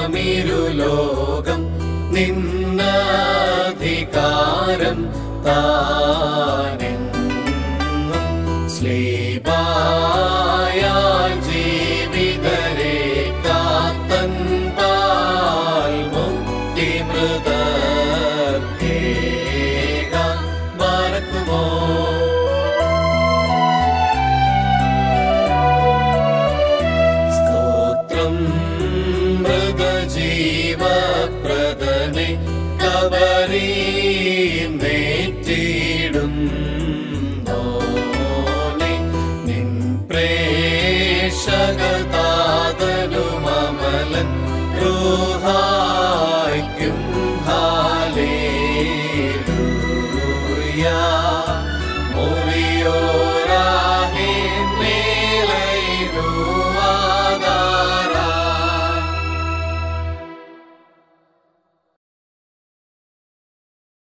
ലോകം നിന്നധികാരം താനെന്നും സ്ലീബായാൽ ജീവിതരെ കാത്തൻ പാൽ മുക്തിമൃതർക്കേക മറക്കുമോ സ്തോത്രം മൃഗജീവപ്രദനെ കബരീ നേറ്റിടും നിൻ പ്രേഷകതാതനുമലൻ ൂഹായ്ക്കും ഹാലേലൂയ